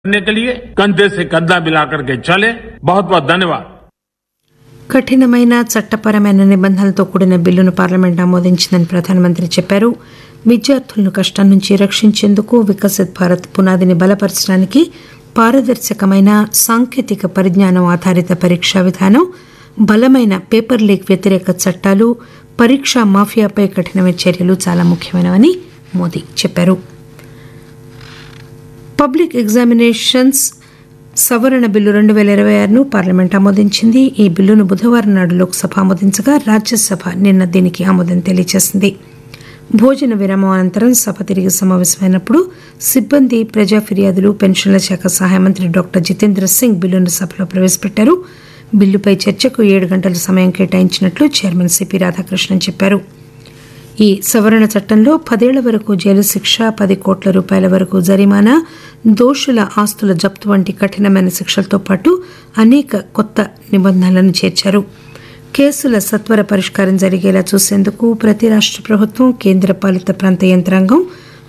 करने के लिए कंधे से कंधा मिलाकर के चले बहुत बहुत धन्यवाद కఠినమైన చట్టపరమైన నిబంధనలతో కూడిన బిల్లును పార్లమెంట్ ఆమోదించిందని ప్రధానమంత్రి చెప్పారు విద్యార్థులను కష్టం నుంచి రక్షించేందుకు వికసిత్ భారత్ పునాదిని బలపరచడానికి పారదర్శకమైన సాంకేతిక పరిజ్ఞానం ఆధారిత పరీక్షా విధానం బలమైన పేపర్ లీక్ వ్యతిరేక చట్టాలు పరీక్షా మాఫియాపై కఠినమైన చర్యలు చాలా ముఖ్యమైనవని మోదీ చెప్పారు పబ్లిక్ ఎగ్జామినేషన్స్ సవరణ బిల్లు రెండు వేల ఇరవై ఆరును పార్లమెంట్ ఆమోదించింది ఈ బిల్లును బుధవారం నాడు లోక్సభ ఆమోదించగా రాజ్యసభ నిన్న దీనికి ఆమోదం తెలియజేసింది భోజన విరామం అనంతరం సభ తిరిగి సమావేశమైనప్పుడు సిబ్బంది ప్రజా ఫిర్యాదులు పెన్షన్ల శాఖ సహాయ మంత్రి డాక్టర్ జితేంద్ర సింగ్ బిల్లును సభలో ప్రవేశపెట్టారు బిల్లుపై చర్చకు ఏడు గంటల సమయం కేటాయించినట్లు చైర్మన్ సిపి రాధాకృష్ణన్ చెప్పారు ఈ సవరణ చట్టంలో పదేళ్ల వరకు జైలు శిక్ష పది కోట్ల రూపాయల వరకు జరిమానా దోషుల ఆస్తుల జప్తు వంటి కఠినమైన శిక్షలతో పాటు అనేక కొత్త నిబంధనలను చేర్చారు కేసుల సత్వర పరిష్కారం జరిగేలా చూసేందుకు ప్రతి రాష్ట్ర ప్రభుత్వం కేంద్ర పాలిత ప్రాంత యంత్రాంగం